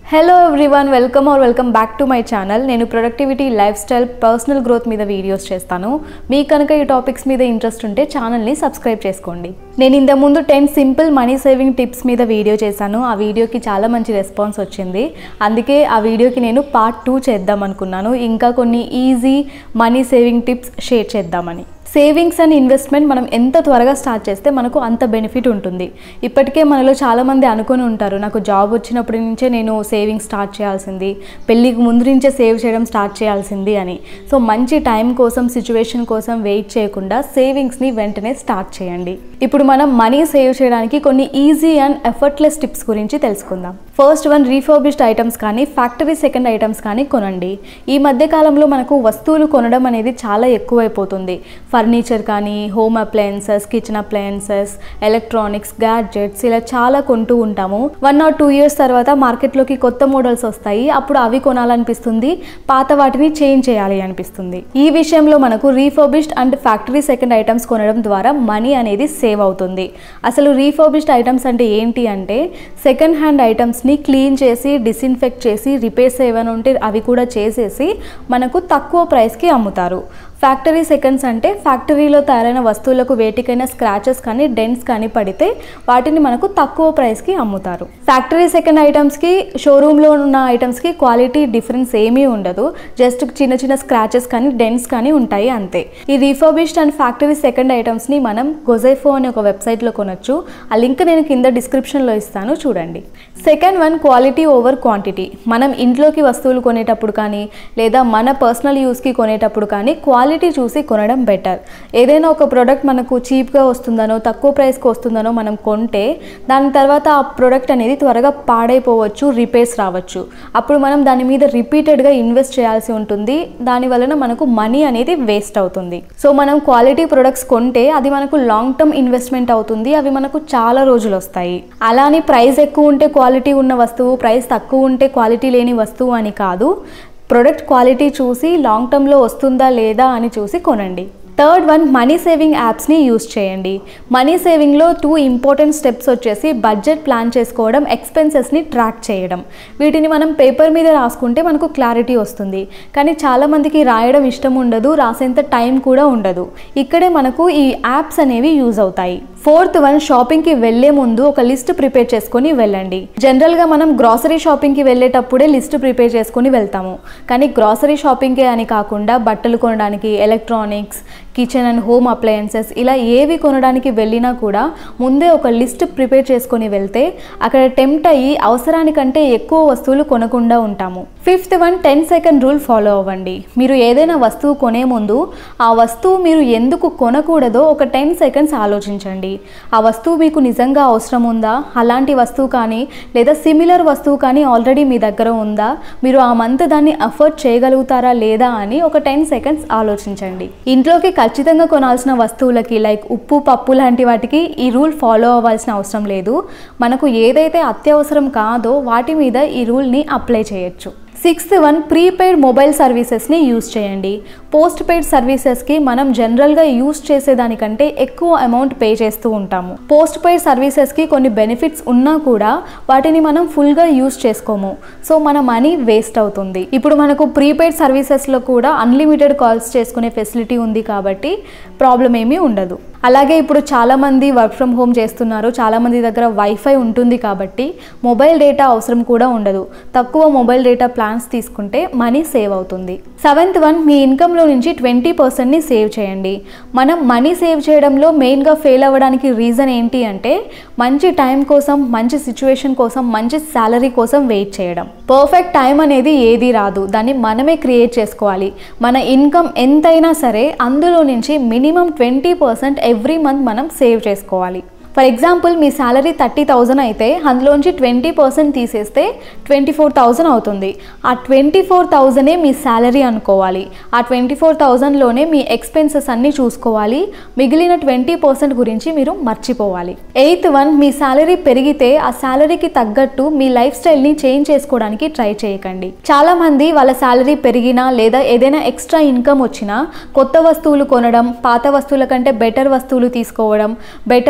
hello everyone welcome ఆర్ welcome back to my channel నేను productivity lifestyle personal growth మీద videos చేస్తాను మీకు కనుక ఈ టాపిక్స్ మీద ఇంట్రెస్ట్ ఉంటే ఛానల్ని సబ్స్క్రైబ్ చేసుకోండి నేను ఇంత ముందు ten simple money saving tips మీద వీడియో చేశాను ఆ వీడియోకి చాలా మంచి రెస్పాన్స్ వచ్చింది అందుకే ఆ వీడియోకి నేను పార్ట్ టూ చేద్దాం అనుకున్నాను ఇంకా కొన్ని easy money saving tips share చేద్దామని సేవింగ్స్ అండ్ ఇన్వెస్ట్మెంట్ మనం ఎంత త్వరగా స్టార్ట్ చేస్తే మనకు అంత బెనిఫిట్ ఉంటుంది ఇప్పటికే మనలో చాలామంది అనుకొని ఉంటారు నాకు జాబ్ వచ్చినప్పటి నుంచే నేను సేవింగ్స్ స్టార్ట్ చేయాల్సింది పెళ్ళికి ముందు నుంచే సేవ్ చేయడం స్టార్ట్ చేయాల్సింది అని సో మంచి టైం కోసం సిచ్యువేషన్ కోసం వెయిట్ చేయకుండా సేవింగ్స్ని వెంటనే స్టార్ట్ చేయండి ఇప్పుడు మనం మనీ సేవ్ చేయడానికి కొన్ని ఈజీ అండ్ ఎఫర్ట్లెస్ టిప్స్ గురించి తెలుసుకుందాం ఫస్ట్ వన్ రీఫర్బిష్డ్ ఐటమ్స్ కానీ ఫ్యాక్టరీ సెకండ్ ఐటమ్స్ కానీ కొనండి ఈ మధ్య కాలంలో మనకు వస్తువులు కొనడం అనేది చాలా ఎక్కువైపోతుంది ఫర్నిచర్ కానీ home appliances kitchen appliances electronics gadgets ఇలా చాలా కొంటూ ఉంటాము వన్ ఆర్ టూ ఇయర్స్ తర్వాత మార్కెట్లోకి కొత్త మోడల్స్ వస్తాయి అప్పుడు అవి కొనాలనిపిస్తుంది పాత వాటిని చేంజ్ చేయాలి అనిపిస్తుంది ఈ విషయంలో మనకు refurbished and factory second items కొనడం ద్వారా మనీ అనేది సేవ్ అవుతుంది అసలు రీఫర్బిష్డ్ ఐటమ్స్ అంటే ఏంటి అంటే సెకండ్ హ్యాండ్ ఐటమ్స్ని క్లీన్ చేసి డిస్ఇన్ఫెక్ట్ చేసి రిపేర్స్ ఏమైనా ఉంటే అవి కూడా చేసేసి మనకు తక్కువ ప్రైస్కి అమ్ముతారు ఫ్యాక్టరీ సెకండ్స్ అంటే ఫ్యాక్టరీలో తయారైన వస్తువులకు వేటికైనా స్క్రాచెస్ కానీ డెంట్స్ కానీ పడితే వాటిని మనకు తక్కువ ప్రైస్కి అమ్ముతారు ఫ్యాక్టరీ సెకండ్ ఐటమ్స్కి షోరూంలో ఉన్న ఐటమ్స్కి క్వాలిటీ డిఫరెన్స్ ఏమీ ఉండదు జస్ట్ చిన్న చిన్న స్క్రాచెస్ కానీ డెంట్స్ కానీ ఉంటాయి అంతే ఈ రీఫర్బిష్డ్ అండ్ ఫ్యాక్టరీ సెకండ్ ఐటమ్స్ని మనం గొజైఫో అనే ఒక వెబ్సైట్లో కొనొచ్చు ఆ లింక్ నేను కింద డిస్క్రిప్షన్లో ఇస్తాను చూడండి second one quality over quantity మనం ఇంట్లోకి వస్తువులు కొనేటప్పుడు కానీ లేదా మన పర్సనల్ యూస్కి కొనేటప్పుడు కానీ క్వాలిటీ చూసి కొనడం బెటర్ ఏదైనా ఒక ప్రోడక్ట్ మనకు చీప్గా వస్తుందనో తక్కువ ప్రైస్కి వస్తుందనో మనం కొంటే దాని తర్వాత ఆ ప్రోడక్ట్ అనేది త్వరగా పాడైపోవచ్చు రిపేర్స్ రావచ్చు అప్పుడు మనం దాని మీద రిపీటెడ్గా ఇన్వెస్ట్ చేయాల్సి ఉంటుంది దాని వలన మనకు మనీ అనేది వేస్ట్ అవుతుంది సో మనం క్వాలిటీ ప్రొడక్ట్స్ కొంటే అది మనకు లాంగ్ టర్మ్ ఇన్వెస్ట్మెంట్ అవుతుంది అవి మనకు చాలా రోజులు వస్తాయి అలానే ప్రైస్ ఎక్కువ ఉంటే క్వాలిటీ ఉన్న వస్తువు ప్రైస్ తక్కువ ఉంటే క్వాలిటీ లేని వస్తువు అని కాదు ప్రొడక్ట్ క్వాలిటీ చూసి లాంగ్ టర్మ్లో వస్తుందా లేదా అని చూసి కొనండి థర్డ్ వన్ మనీ సేవింగ్ యాప్స్ని యూస్ చేయండి మనీ సేవింగ్లో టూ ఇంపార్టెంట్ స్టెప్స్ వచ్చేసి బడ్జెట్ ప్లాన్ చేసుకోవడం ఎక్స్పెన్సెస్ని ట్రాక్ చేయడం వీటిని మనం పేపర్ మీద రాసుకుంటే మనకు క్లారిటీ వస్తుంది కానీ చాలామందికి రాయడం ఇష్టం ఉండదు రాసేంత టైం కూడా ఉండదు ఇక్కడే మనకు ఈ యాప్స్ అనేవి యూజ్ అవుతాయి ఫోర్త్ వన్ షాపింగ్కి వెళ్లే ముందు ఒక లిస్ట్ ప్రిపేర్ చేసుకొని వెళ్ళండి జనరల్గా మనం గ్రాసరీ షాపింగ్కి వెళ్ళేటప్పుడే లిస్ట్ ప్రిపేర్ చేసుకొని వెళ్తాము కానీ గ్రాసరీ షాపింగ్కే అని కాకుండా బట్టలు కొనడానికి electronics kitchen and home appliances ఇలా ఏవి కొనడానికి వెళ్ళినా కూడా ముందే ఒక లిస్ట్ ప్రిపేర్ చేసుకొని వెళ్తే అక్కడ టెంప్ట్ అయ్యి అవసరానికంటే ఎక్కువ వస్తువులు కొనకుండా ఉంటాము fifth one ten second rule follow అవ్వండి మీరు ఏదైనా వస్తువు కొనే ముందు ఆ వస్తువు మీరు ఎందుకు కొనకూడదో ఒక టెన్ సెకండ్స్ ఆలోచించండి ఆ వస్తువు మీకు నిజంగా అవసరం ఉందా అలాంటి వస్తువు కానీ లేదా సిమిలర్ వస్తువు కానీ ఆల్రెడీ మీ దగ్గర ఉందా మీరు ఆ మంత్ దాన్ని అఫోర్డ్ చేయగలుగుతారా లేదా అని ఒక టెన్ సెకండ్స్ ఆలోచించండి ఇంట్లోకి ఖచ్చితంగా కొనాల్సిన వస్తువులకి లైక్ ఉప్పు పప్పు లాంటి వాటికి ఈ రూల్ ఫాలో అవ్వాల్సిన అవసరం లేదు మనకు ఏదైతే అత్యవసరం కాదో వాటి మీద ఈ రూల్ని అప్లై చేయొచ్చు సిక్స్త్ వన్ ప్రీపెయిడ్ మొబైల్ సర్వీసెస్ని యూస్ చేయండి పోస్ట్ పెయిడ్ సర్వీసెస్కి మనం జనరల్గా యూస్ చేసేదానికంటే ఎక్కువ అమౌంట్ పే చేస్తూ ఉంటాము పోస్ట్ పెయిడ్ సర్వీసెస్కి కొన్ని బెనిఫిట్స్ ఉన్నా కూడా వాటిని మనం ఫుల్గా యూస్ చేసుకోము సో మన మనీ వేస్ట్ అవుతుంది ఇప్పుడు మనకు ప్రీపెయిడ్ సర్వీసెస్లో కూడా అన్లిమిటెడ్ కాల్స్ చేసుకునే ఫెసిలిటీ ఉంది కాబట్టి ప్రాబ్లం ఏమీ ఉండదు అలాగే ఇప్పుడు చాలామంది వర్క్ ఫ్రమ్ హోమ్ చేస్తున్నారు చాలామంది దగ్గర వైఫై ఉంటుంది కాబట్టి మొబైల్ డేటా అవసరం కూడా ఉండదు తక్కువ మొబైల్ డేటా ప్లాన్స్ తీసుకుంటే మనీ సేవ్ అవుతుంది సెవెంత్ వన్ మీ ఇన్కంలో నుంచి ట్వంటీ పర్సెంట్ని సేవ్ చేయండి మనం మనీ సేవ్ చేయడంలో మెయిన్గా ఫెయిల్ అవ్వడానికి రీజన్ ఏంటి అంటే మంచి టైం కోసం మంచి సిచ్యువేషన్ కోసం మంచి శాలరీ కోసం వెయిట్ చేయడం పర్ఫెక్ట్ టైం అనేది ఏది రాదు దాన్ని మనమే క్రియేట్ చేసుకోవాలి మన ఇన్కమ్ ఎంతైనా సరే అందులో నుంచి minimum twenty percent every month మనం సేవ్ చేసుకోవాలి ఫర్ ఎగ్జాంపుల్ మీ శాలరీ థర్టీ థౌజండ్ అయితే అందులోంచి ట్వంటీ పర్సెంట్ తీసేస్తే ట్వంటీ ఫోర్ థౌజండ్ అవుతుంది ఆ ట్వంటీ ఫోర్ థౌజండే మీ శాలరీ అనుకోవాలి ఆ ట్వంటీ ఫోర్ థౌజండ్లోనే మీ ఎక్స్పెన్సెస్ అన్నీ చూసుకోవాలి మిగిలిన ట్వంటీ పర్సెంట్ గురించి మీరు మర్చిపోవాలి ఎయిత్ వన్ మీ శాలరీ పెరిగితే ఆ శాలరీకి తగ్గట్టు మీ లైఫ్ స్టైల్ని చేంజ్ చేసుకోవడానికి ట్రై చేయకండి చాలామంది వాళ్ళ శాలరీ పెరిగినా లేదా ఏదైనా ఎక్స్ట్రా ఇన్కమ్ వచ్చినా కొత్త వస్తువులు కొనడం పాత వస్తువుల కంటే బెటర్ వస్తువులు తీసుకోవడం బెటర్ ఇంట్లో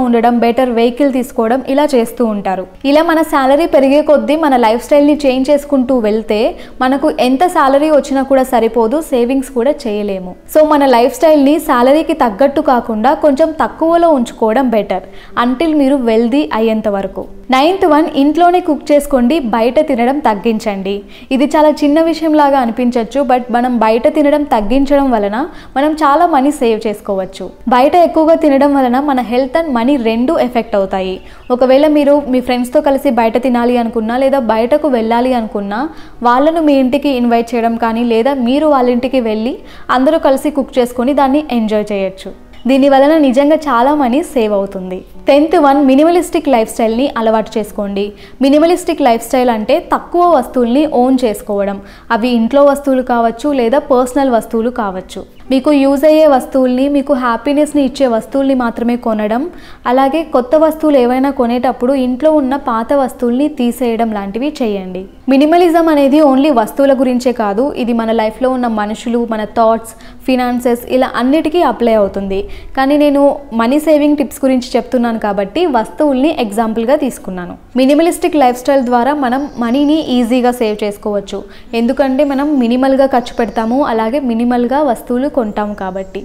ఉండడం బెటర్ వెహికల్ తీసుకోవడం ఇలా చేస్తూ ఉంటారు ఇలా మన శాలరీ పెరిగే కొద్దీ మన లైఫ్ స్టైల్ని చేంజ్ చేసుకుంటూ వెళ్తే మనకు ఎంత శాలరీ వచ్చినా కూడా సరిపోదు సేవింగ్స్ కూడా చేయలేము సో మన లైఫ్ స్టైల్ని శాలరీకి తగ్గట్టు కాకుండా కొంచెం తక్కువలో ఉంచుకోవడం బెటర్ అంటిల్ మీరు వెల్దీ అయ్యేంత వరకు నైన్త్ వన్ ఇంట్లోనే కుక్ చేసుకోండి బయట తినడం తగ్గించండి ఇది చాలా చిన్న విషయం లాగా అనిపించవచ్చు బట్ మనం బయట తినడం తగ్గించడం వలన మనం చాలా మనీ సేవ్ చేసుకోవచ్చు బయట ఎక్కువగా తినడం వలన మన హెల్త్ అండ్ మనీ రెండు ఎఫెక్ట్ అవుతాయి ఒకవేళ మీరు మీ ఫ్రెండ్స్తో కలిసి బయట తినాలి అనుకున్నా లేదా బయటకు వెళ్ళాలి అనుకున్నా వాళ్ళను మీ ఇంటికి ఇన్వైట్ చేయడం కానీ లేదా మీరు వాళ్ళ ఇంటికి వెళ్ళి అందరూ కలిసి కుక్ చేసుకొని దాన్ని ఎంజాయ్ చేయొచ్చు దీని వలన నిజంగా చాలా మనీ సేవ్ అవుతుంది టెన్త్ వన్ మినిమలిస్టిక్ లైఫ్ స్టైల్ని అలవాటు చేసుకోండి మినిమలిస్టిక్ లైఫ్ స్టైల్ అంటే తక్కువ వస్తువుల్ని ఓన్ చేసుకోవడం అవి ఇంట్లో వస్తువులు కావచ్చు లేదా పర్సనల్ వస్తువులు కావచ్చు మీకు యూజ్ అయ్యే వస్తువుల్ని మీకు హ్యాపీనెస్ని ఇచ్చే వస్తువుల్ని మాత్రమే కొనడం అలాగే కొత్త వస్తువులు ఏవైనా కొనేటప్పుడు ఇంట్లో ఉన్న పాత వస్తువుల్ని తీసేయడం లాంటివి చేయండి మినిమలిజం అనేది ఓన్లీ వస్తువుల గురించే కాదు ఇది మన లైఫ్లో ఉన్న మనుషులు మన థాట్స్ ఫినాన్సెస్ ఇలా అన్నిటికీ అప్లై అవుతుంది కానీ నేను మనీ సేవింగ్ టిప్స్ గురించి చెప్తున్నాను కాబట్టి వస్తువుల్ని ఎగ్జాంపుల్గా తీసుకున్నాను మినిమలిస్టిక్ లైఫ్ స్టైల్ ద్వారా మనం మనీని ఈజీగా సేవ్ చేసుకోవచ్చు ఎందుకంటే మనం మినిమల్గా ఖర్చు పెడతాము అలాగే మినిమల్గా వస్తువులు కొంటాము కాబట్టి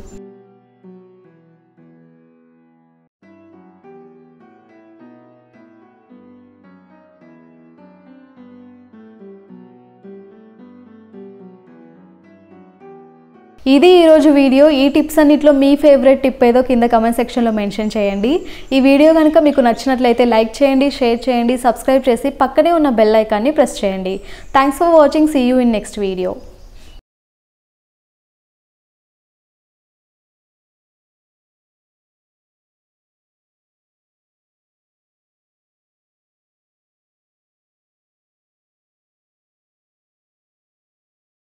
ఇది ఈరోజు వీడియో ఈ టిప్స్ అన్నిట్లో మీ ఫేవరెట్ టిప్ ఏదో కింద కమెంట్ సెక్షన్లో మెన్షన్ చేయండి ఈ వీడియో కనుక మీకు నచ్చినట్లయితే లైక్ చేయండి షేర్ చేయండి సబ్స్క్రైబ్ చేసి పక్కనే ఉన్న బెల్ ఐకాన్ని ప్రెస్ చేయండి thanks for watching see you in next video